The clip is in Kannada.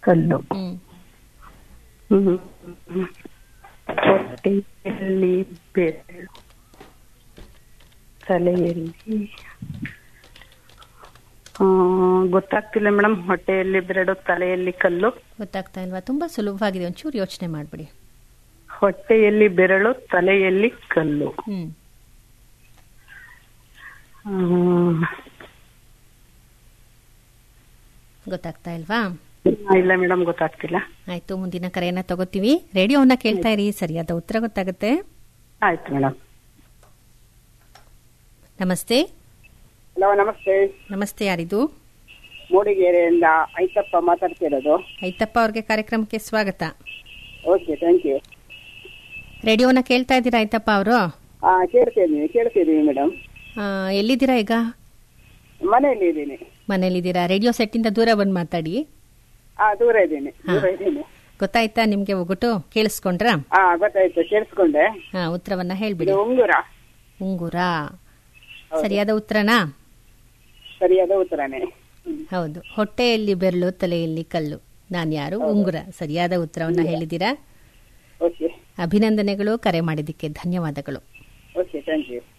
ಕಲ್ಲು ಹ್ಮ್ ಹ್ಮ್. ಹೊಟ್ಟೆಯಲ್ಲಿ ಬೆರಳು ತಲೆಯಲ್ಲಿ ಆ, ಗೊತ್ತಾಗ್ತಿಲ್ಲ ಮೇಡಮ್ ಹೊಟ್ಟೆಯಲ್ಲಿ ಬೆರಳು ತಲೆಯಲ್ಲಿ ಕಲ್ಲು ಗೊತ್ತಾಗ್ತಾ ಇಲ್ವಾ ತುಂಬಾ ಸುಲಭವಾಗಿದೆ ಒಂಚೂರು ಯೋಚನೆ ಮಾಡ್ಬಿಡಿ ಹೊಟ್ಟೆಯಲ್ಲಿ ಬೆರಳು ತಲೆಯಲ್ಲಿ ಕಲ್ಲು ಹ್ಮ್ ಆ, ಗೊತ್ತಾಗ್ತಾ ಇಲ್ವಾ ಇಲ್ಲ ಮೇಡಮ್ ಗೊತ್ತಾಗ್ತಿಲ್ಲ ಆಯ್ತು ಮುಂದಿನ ಕರೆಯನ್ನ ತಗೋತೀವಿ ರೇಡಿಯೋವನ್ನ ಕೇಳ್ತಾ ಇರಿ ಸರಿಯಾದ ಉತ್ತರ ಗೊತ್ತಾಗುತ್ತೆ ಆಯ್ತು ಮೇಡಮ್ ನಮಸ್ತೆ ಹಲೋ ನಮಸ್ತೆ ನಮಸ್ತೆ ಯಾರಿದು ಮೂಡಿಗೆರೆಯಿಂದ ಐತಪ್ಪ ಮಾತಾಡ್ತಿರೋದು ಐತಪ್ಪ ಅವ್ರಿಗೆ ಕಾರ್ಯಕ್ರಮಕ್ಕೆ ಸ್ವಾಗತ ಓಕೆ ಥ್ಯಾಂಕ್ ಯು ರೇಡಿಯೋನ ಕೇಳ್ತಾ ಇದ್ದೀರಾ ಐತಪ್ಪ ಅವರು ಹಾ ಕೇಳ್ತಿದ್ದೀನಿ ಕೇಳ್ತಿದ್ದೀವಿ ಮೇಡಮ್ ಎಲ್ಲಿದ್ದೀರಾ ಈಗ ಮನೆಯಲ್ಲಿ ಇದ್ದೀನಿ ಮನೇಲಿದ್ದೀರಾ ರೇಡಿಯೋ ಸೆಟ್ಟಿಂದ ದೂರ ಬಂದು ಮಾತಾಡಿ ಹಾ ದೂರ ಇದ್ದೀನಿ ದೂರ ಇದ್ದೀನಿ ಗೊತ್ತಾಯ್ತಾ ನಿಮ್ಗೆ ಒಗಟು ಕೇಳಿಸ್ಕೊಂಡ್ರಾ ಹಾ ಗೊತ್ತಾಯ್ತು ಕೇಳಿಸ್ಕೊಂಡೆ ಹಾ ಉತ್ತರವನ್ನ ಇದು ಹೇಳ್ಬಿಡಿ ಉಂಗುರ ಉಂಗುರ ಸರಿಯಾದ ಉತ್ತರನಾ ಸರಿಯಾದ ಉತ್ತರನೇ ಹೌದು ಹೊಟ್ಟೆಯಲ್ಲಿ ಬೆರಳು ತಲೆಯಲ್ಲಿ ಕಲ್ಲು ನಾನು ಯಾರು ಉಂಗುರ ಸರಿಯಾದ ಉತ್ತರವನ್ನ ಹೇಳಿದ್ದೀರಾ ಓಕೆ ಅಭಿನಂದನೆಗಳು ಕರೆ ಮಾಡಿದ್ದಕ್ಕೆ ಧನ್ಯವಾದಗಳು ಓಕೆ ಥ್ಯಾಂಕ್ ಯು